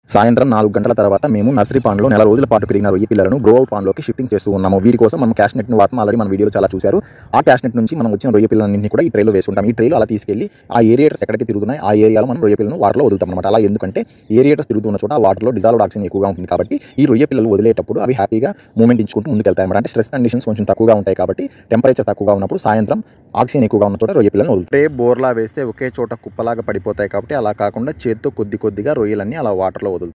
సాయంత్రం నాలుగు గంటల తర్వాత మేము నర్సరీ పాండ్లో నెల రోజుల పాటు పెరిగిన రొయ్య పిల్లలను గ్రో అవుట్ పాండ్లోకి షిఫ్టింగ్ చేస్తూ ఉన్నాము వీటి కోసం మనం క్యాష్ నెట్ని వాడతాం ఆల్రెడీ మన వీడియోలో చాలా చూశారు ఆ క్యాష్ నెట్ నుంచి మనం వచ్చిన రొయ్య పిల్లలన్నింటినీ కూడా ఈ ట్రైలో వేసుకుంటాం ఈ ట్రైలో అలా తీసుకెళ్లి ఆ ఏరియేటర్స్ ఎక్కడైతే తిరుగుతున్నాయి ఆ ఏరియాలో మనం రొయ్య పిల్లలను వాటర్లో వదులుతాం అనమాట అలా ఎందుకంటే ఏరియేటర్స్ తిరుగుతున్న చోట ఆ వాటర్లో డిజాల్వ్డ్ ఆక్సిజన్ ఎక్కువగా ఉంటుంది కాబట్టి ఈ రొయ్య పిల్లలు వదిలేటప్పుడు అవి హ్యాపీగా మూమెంట్ ఇచ్చుకుంటూ ముందుకెళ్తాయి అనమాట అంటే స్ట్రెస్ కండిషన్స్ కొంచెం తక్కువగా ఉంటాయి కాబట్టి టెంపరేచర్ తక్కువగా ఉన్నప్పుడు సాయంత్రం ఆక్సిజన్ ఎక్కువగా ఉన్న చోట రొయ్య పిల్లలను వదులుతాయి ట్రే బోర్లా వేస్తే ఒకే చోట కుప్పలాగా పడిపోతాయి కాబట్టి అలా కాకుండా చేత్తో కొద్ది కొద్దిగా రొయ్యలన్నీ అలా వాటర్లో వదులుతాయి